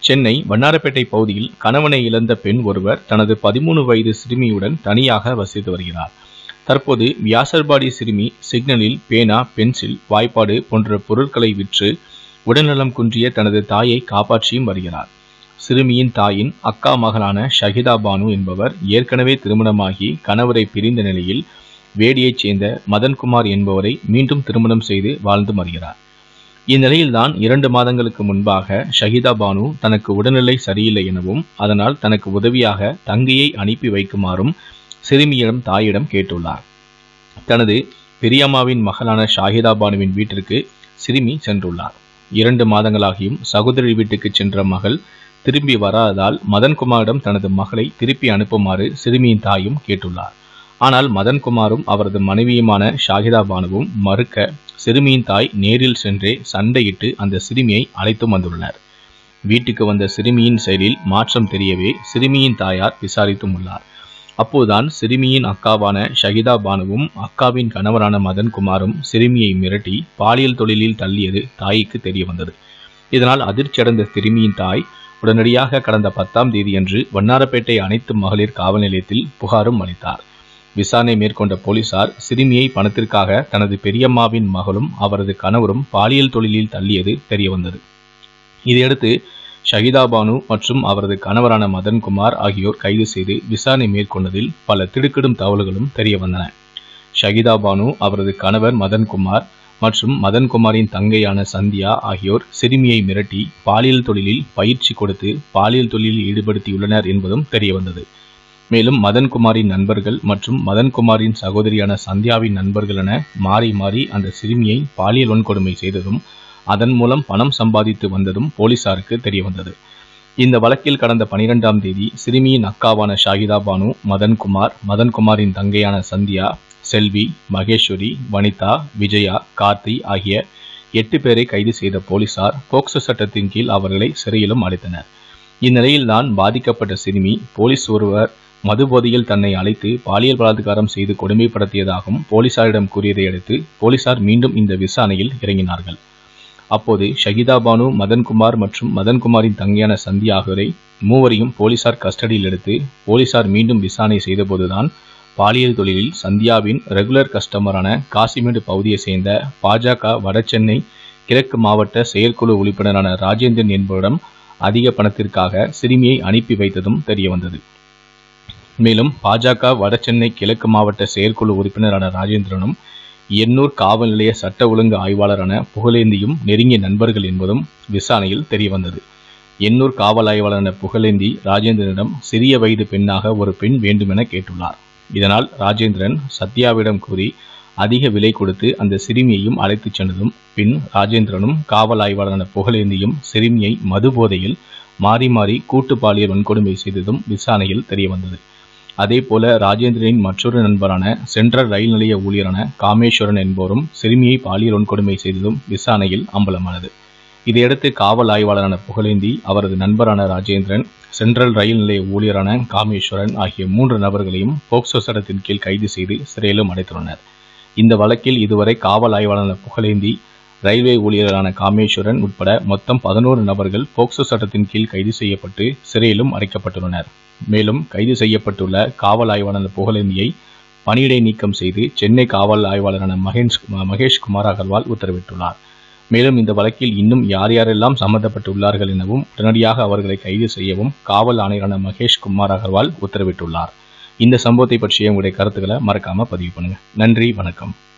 சென்னை வண்ணாரப்பேட்டை பகுதியில் கணவனை இழந்த பெண் ஒருவர் தனது பதிமூணு வயது சிறுமியுடன் தனியாக வசித்து வருகிறார் தற்போது வியாசர்பாடி சிறுமி சிக்னலில் பேனா பென்சில் வாய்ப்பாடு போன்ற பொருட்களை விற்று உடல்நலம் குன்றிய தனது தாயை காப்பாற்றியும் வருகிறார் சிறுமியின் தாயின் அக்கா மகளான ஷஹிதா பானு என்பவர் ஏற்கனவே திருமணமாகி கணவரை பிரிந்த நிலையில் வேடியைச் சேர்ந்த மதன்குமார் என்பவரை மீண்டும் திருமணம் செய்து வாழ்ந்து வருகிறார் இந்நிலையில்தான் இரண்டு மாதங்களுக்கு முன்பாக ஷஹிதா பானு தனக்கு உடல்நிலை சரியில்லை எனவும் அதனால் தனக்கு உதவியாக தங்கையை அனுப்பி வைக்குமாறும் சிறுமியிடம் தாயிடம் கேட்டுள்ளார் தனது பெரியம்மாவின் மகளான ஷாஹிதா பானுவின் வீட்டிற்கு சிறுமி சென்றுள்ளார் இரண்டு மாதங்களாகியும் சகோதரி வீட்டுக்கு சென்ற மகள் திரும்பி வராததால் மதன்குமாரிடம் தனது மகளை திருப்பி அனுப்புமாறு சிறுமியின் தாயும் கேட்டுள்ளார் ஆனால் மதன்குமாரும் அவரது மனைவியுமான ஷாஹிதா பானுவும் மறுக்க சிறுமியின் தாய் நேரில் சென்றே சண்டையிட்டு அந்த சிறுமியை அழைத்து வந்துள்ளனர் வீட்டுக்கு வந்த சிறுமியின் செயலில் மாற்றம் தெரியவே சிறுமியின் தாயார் விசாரித்தும் உள்ளார் அப்போதுதான் சிறுமியின் அக்காவான ஷஹிதா பானுவும் அக்காவின் கணவரான மதன்குமாரும் சிறுமியை மிரட்டி பாலியல் தொழிலில் தள்ளியது தாய்க்கு தெரிய வந்தது இதனால் அதிர்ச்சியடைந்த சிறுமியின் தாய் உடனடியாக கடந்த பத்தாம் தேதியன்று வண்ணாரப்பேட்டை அனைத்து மகளிர் காவல் நிலையத்தில் புகாரும் அளித்தார் விசாரணை மேற்கொண்ட போலீசார் சிறுமியை பணத்திற்காக தனது பெரியம்மாவின் மகளும் அவரது கணவரும் பாலியல் தொழிலில் தள்ளியது தெரியவந்தது இதையடுத்து ஷஹிதா பானு மற்றும் அவரது கணவரான மதன்குமார் ஆகியோர் கைது செய்து விசாரணை மேற்கொண்டதில் பல திடுக்கிடும் தகவல்களும் தெரிய வந்தன ஷஹிதா பானு அவரது கணவர் மதன்குமார் மற்றும் மதன்குமாரின் தங்கையான சந்தியா ஆகியோர் சிறுமியை மிரட்டி பாலியல் தொழிலில் பயிற்சி கொடுத்து பாலியல் தொழிலில் ஈடுபடுத்தியுள்ளனர் என்பதும் தெரியவந்தது மேலும் மதன்குமாரின் நண்பர்கள் மற்றும் மதன்குமாரின் சகோதரியான சந்தியாவின் நண்பர்கள் என மாறி மாறி அந்த சிறுமியை பாலியல் வன்கொடுமை செய்ததும் அதன் மூலம் பணம் சம்பாதித்து வந்ததும் போலீசாருக்கு தெரியவந்தது இந்த வழக்கில் கடந்த பனிரெண்டாம் தேதி சிறுமியின் அக்காவான ஷாகிதா பானு மதன்குமார் மதன்குமாரின் தங்கையான சந்தியா செல்வி மகேஸ்வரி வனிதா விஜயா கார்த்தி ஆகிய எட்டு பேரை கைது செய்த போலீசார் போக்சோ சட்டத்தின் கீழ் அவர்களை சிறையிலும் அடைத்தனர் இந்நிலையில்தான் பாதிக்கப்பட்ட சிறுமி போலீஸ் ஒருவர் மது போதையில் தன்னை அழைத்து பாலியல் பலாத்காரம் செய்து கொடுமைப்படுத்தியதாகவும் போலீசாரிடம் கூறியதை அடுத்து போலீசார் மீண்டும் இந்த விசாரணையில் இறங்கினார்கள் அப்போது ஷகிதா பானு மதன்குமார் மற்றும் மதன்குமாரின் தங்கையான சந்தியா ஆகியோரை மூவரையும் போலீசார் கஸ்டடியில் எடுத்து போலீசார் மீண்டும் விசாரணை செய்தபோதுதான் பாலியல் தொழிலில் சந்தியாவின் ரெகுலர் கஸ்டமரான காசிமேடு பகுதியை சேர்ந்த பாஜக வடசென்னை கிழக்கு மாவட்ட செயற்குழு உறுப்பினரான ராஜேந்திரன் என்பவரிடம் அதிக பணத்திற்காக சிறுமியை அனுப்பி வைத்ததும் தெரியவந்தது மேலும் பாஜக வடசென்னை கிழக்கு மாவட்ட செயற்குழு உறுப்பினரான ராஜேந்திரனும் எண்ணூர் காவல் நிலைய சட்ட ஒழுங்கு ஆய்வாளரான புகழேந்தியும் நெருங்கிய நண்பர்கள் என்பதும் விசாரணையில் தெரியவந்தது எண்ணூர் காவல் ஆய்வாளரான புகழேந்தி ராஜேந்திரனிடம் சிறிய வயது பெண்ணாக ஒரு பெண் வேண்டுமென கேட்டுள்ளார் இதனால் ராஜேந்திரன் சத்யாவிடம் கூறி அதிக விலை கொடுத்து அந்த சிறுமியையும் அழைத்துச் சென்றதும் பின் ராஜேந்திரனும் காவல் ஆய்வாளரான புகழேந்தியும் சிறுமியை மது போதையில் மாறி மாறி கூட்டு பாலியல் வன்கொடுமை செய்ததும் விசாரணையில் தெரியவந்தது அதேபோல ராஜேந்திரனின் மற்றொரு நண்பரான சென்ட்ரல் ரயில் நிலைய ஊழியரான காமேஸ்வரன் என்பவரும் சிறுமியை பாலியல் வன்கொடுமை செய்ததும் விசாரணையில் அம்பலமானது இதையடுத்து காவல் ஆய்வாளரான புகழேந்தி அவரது நண்பரான ராஜேந்திரன் சென்ட்ரல் ரயில் நிலைய ஊழியரான காமேஸ்வரன் ஆகிய மூன்று நபர்களையும் போக்சோ சட்டத்தின் கீழ் கைது செய்து சிறையிலும் அடைத்துள்ளனர் இந்த வழக்கில் இதுவரை காவல் ஆய்வாளரான புகழேந்தி ரயில்வே ஊழியரான காமேஸ்வரன் உட்பட மொத்தம் பதினோரு நபர்கள் போக்சோ சட்டத்தின் கீழ் கைது செய்யப்பட்டு சிறையிலும் அடைக்கப்பட்டுள்ளனர் மேலும் கைது செய்யப்பட்டுள்ள காவல் ஆய்வாளர் புகழேந்தியை பணியிடை நீக்கம் செய்து சென்னை காவல் ஆய்வாளரான மகேஷ் மகேஷ் குமார் அகர்வால் உத்தரவிட்டுள்ளார் மேலும் இந்த வழக்கில் இன்னும் யார் யாரெல்லாம் சம்பந்தப்பட்டுள்ளார்கள் எனவும் உடனடியாக அவர்களை கைது செய்யவும் காவல் ஆணையரான மகேஷ் குமார் அகர்வால் உத்தரவிட்டுள்ளார் இந்த சம்பவத்தை பற்றிய உங்களுடைய கருத்துக்களை மறக்காம பதிவு பண்ணுங்க நன்றி வணக்கம்